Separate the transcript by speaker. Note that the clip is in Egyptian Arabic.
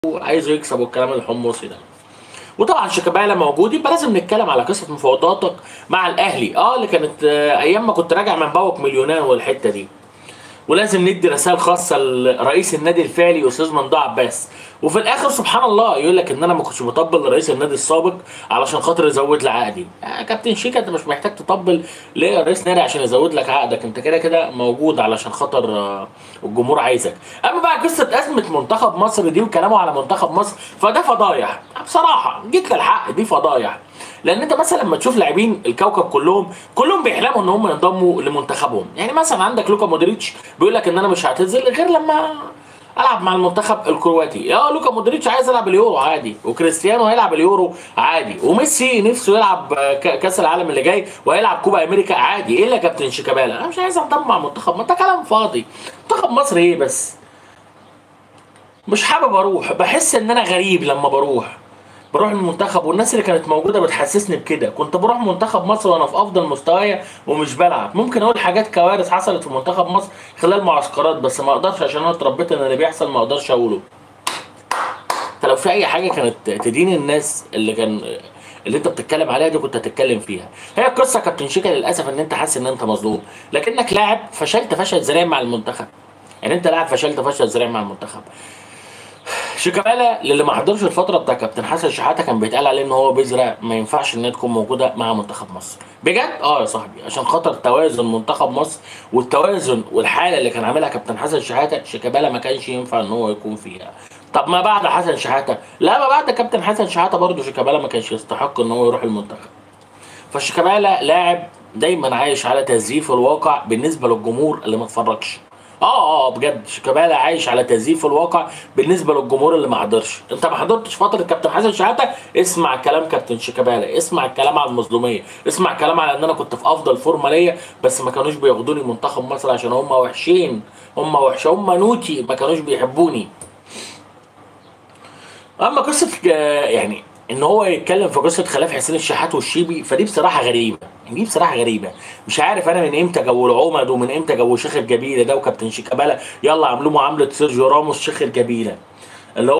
Speaker 1: عايزه يكسب والكلام الحمصي ده وطبعا شيكابالا موجود يبقى لازم نتكلم على قصه مفاوضاتك مع الاهلي اه اللي كانت آه، ايام ما كنت راجع من بوك مليونان والحته دي ولازم ندي رسائل خاصه لرئيس النادي الفعلي استاذ ممدوح عباس وفي الاخر سبحان الله يقول لك ان انا ما كنتش مطبل لرئيس النادي السابق علشان خاطر يزود لي عقدي يا كابتن شيكا انت مش محتاج تطبل لرئيس نادي عشان يزود لك عقدك انت كده كده موجود علشان خاطر آه، الجمهور عايزك اما بقى قصه ازمه منتخب مصر دي وكلامه على منتخب مصر فده فضايح بصراحه جيت للحق دي فضايح لان انت مثلا لما تشوف لاعبين الكوكب كلهم كلهم بيحلموا ان هم ينضموا لمنتخبهم يعني مثلا عندك لوكا مودريتش بيقول لك ان انا مش هعتزل غير لما العب مع المنتخب الكرواتي يا لوكا مودريتش عايز يلعب اليورو عادي وكريستيانو هيلعب اليورو عادي وميسي نفسه يلعب آه، ك- كاس العالم اللي جاي وهيلعب كوبا امريكا عادي الا كابتن شيكابالا انا مش عايز انضم مع منتخب ما ده كلام فاضي منتخب مصر ايه بس مش حابب اروح بحس ان انا غريب لما بروح بروح المنتخب والناس اللي كانت موجوده بتحسسني بكده كنت بروح منتخب مصر وانا في افضل مستوايا ومش بلعب ممكن اقول حاجات كوارث حصلت في منتخب مصر خلال معسكرات بس ما اقدرش عشان انا اتربيت ان اللي بيحصل ما اقدرش اقوله فلو في اي حاجه كانت تدين الناس اللي كان اللي انت بتتكلم عليها دي كنت هتتكلم فيها هي القصه كابتن شيكا للاسف ان انت حاسس ان انت مظلوم لكنك لاعب فشلت فشل ذريع مع المنتخب يعني انت لاعب فشلت فشل ذريع مع المنتخب شيكابالا للي ما حضرش الفتره بتاع كابتن حسن شحاته كان بيتقال عليه ان هو بذره ما ينفعش ان هي تكون موجوده مع منتخب مصر بجد اه يا صاحبي عشان خاطر توازن منتخب مصر والتوازن والحاله اللي كان عاملها كابتن حسن شحاته شيكابالا ما كانش ينفع ان هو يكون فيها طب ما بعد حسن شحاته لا ما بعد كابتن حسن شحاته برضه شيكابالا ما كانش يستحق ان هو يروح المنتخب فشيكابالا لاعب دايما عايش على تزييف الواقع بالنسبه للجمهور اللي ما اتفرجش اه اه بجد شيكابالا عايش على تزييف الواقع بالنسبه للجمهور اللي ما حضرش انت ما حضرتش فتره كابتن حسن شحاته اسمع كلام كابتن شيكابالا اسمع الكلام على المظلوميه اسمع الكلام على ان انا كنت في افضل فورمه ليا بس ما كانوش بياخدوني منتخب مصر عشان هم وحشين هم وحشه هم نوتي ما كانوش بيحبوني اما قصه آه، يعني ان هو يتكلم في قصه خلاف حسين الشحات والشيبي فدي بصراحه غريبه يعني دي بصراحه غريبه مش عارف انا من امتى جو العمد ومن امتى جو شيخ الجبيله ده وكابتن شيكابالا يلا عملوا معامله سيرجيو راموس شيخ الجبيله اللي هو